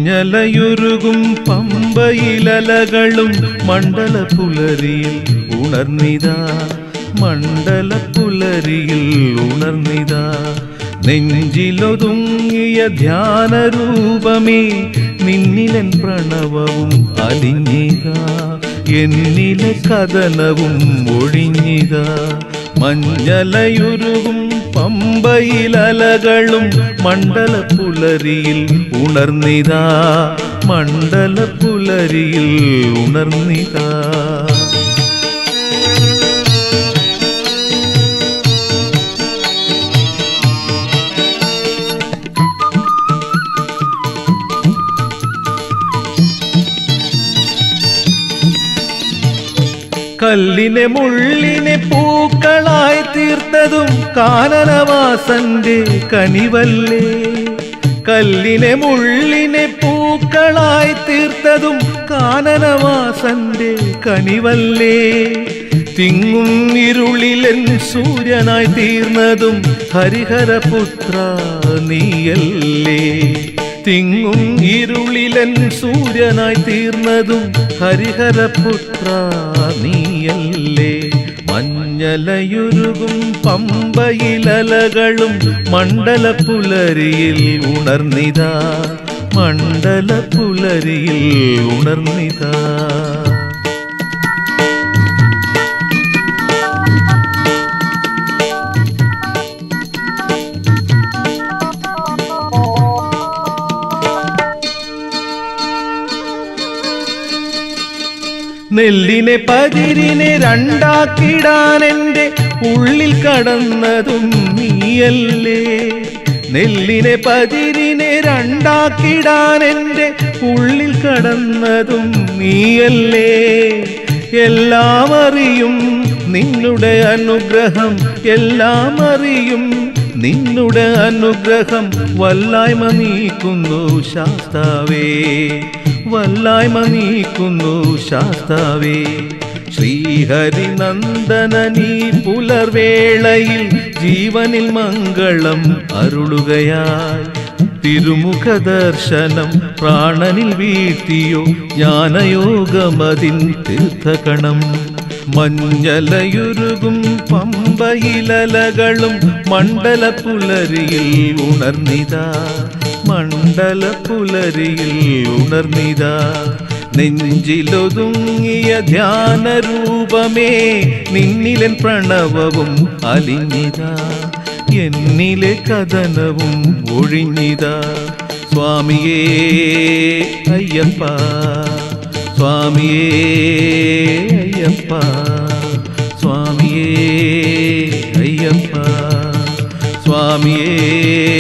മഞ്ഞലയുരുകും പമ്പയിലലകളും മണ്ഡല പുലരിയിൽ ഉണർന്നിതാ മണ്ഡല പുലരിയിൽ ഉണർന്നിതാ നെഞ്ചിലൊതുങ്ങിയ ധ്യാനരൂപമേ നിന്നിലൻ പ്രണവവും അലിഞ്ഞിതാ എന്നിലെ കഥനവും ഒഴിഞ്ഞിതാ മഞ്ഞലയുരുകും പമ്പയിലലകളും മണ്ഡല പുലരിയിൽ ഉണർന്നിതാ മണ്ഡല പുലരിയിൽ ഉണർന്നിതാ കല്ലിനെ മുള്ളിനെ പൂക്കളായി തീർത്തതും കാനനവാസന്റെ കനിവല്ലേ കല്ലിനെ മുള്ളിനെ പൂക്കളായി തീർത്തതും കാനനവാസന്റെ കനിവല്ലേ തിങ്ങും ഇരുളിലൻ സൂര്യനായി തീർന്നതും ഹരിഹരപുത്ര നീയല്ലേ തിങ്ങും ഇരുളിലൻ സൂര്യനായി തീർന്നതും ഹരിഹരപുത്ര നീയല്ലേ മഞ്ഞലയുരുകും പമ്പയിലലകളും മണ്ഡല പുലരിയിൽ ഉണർന്നിതാ മണ്ഡല പുലരിയിൽ ഉണർന്നിതാ നെല്ലിനെ പതിരിനെ രണ്ടാക്കിടാൻ എൻ്റെ ഉള്ളിൽ കടന്നതും നീയല്ലേ നെല്ലിനെ പതിരിനെ രണ്ടാക്കിടാൻ എൻ്റെ ഉള്ളിൽ കടന്നതും നീയല്ലേ എല്ലാം അറിയും നിന്നുടെ അനുഗ്രഹം എല്ലാം അറിയും നിന്നുടെ അനുഗ്രഹം വല്ലായ്മ നീക്കുന്നു ശാസ്താവേ വല്ലായ്മ നീക്കുന്നു ശാസ്താവേ ശ്രീഹരിനന്ദന നീ പുലർവേളയിൽ ജീവനിൽ മംഗളം അരുളുകയായി തിരുമുഖ ദർശനം പ്രാണനിൽ വീഴ്ത്തിയോ ജ്ഞാനയോഗമതിൻ തീർത്ഥകണം മഞ്ഞലയുരുകും പമ്പയിലലകളും മണ്ഡല പുലരിയിൽ ഉണർന്നിതാ മണ്ഡല പുലരിയിൽ ഉണർന്നിതാ നെഞ്ചിലൊതുങ്ങിയ ധ്യാനരൂപമേ നിന്നിലൻ പ്രണവവും അലിഞ്ഞിതാ എന്നിലെ കഥനവും ഒഴിഞ്ഞിതാ സ്വാമിയേ അയ്യപ്പ സ്വാമിയേ അയ്യപ്പ സ്വാമിയേ അയ്യപ്പ സ്വാമിയേ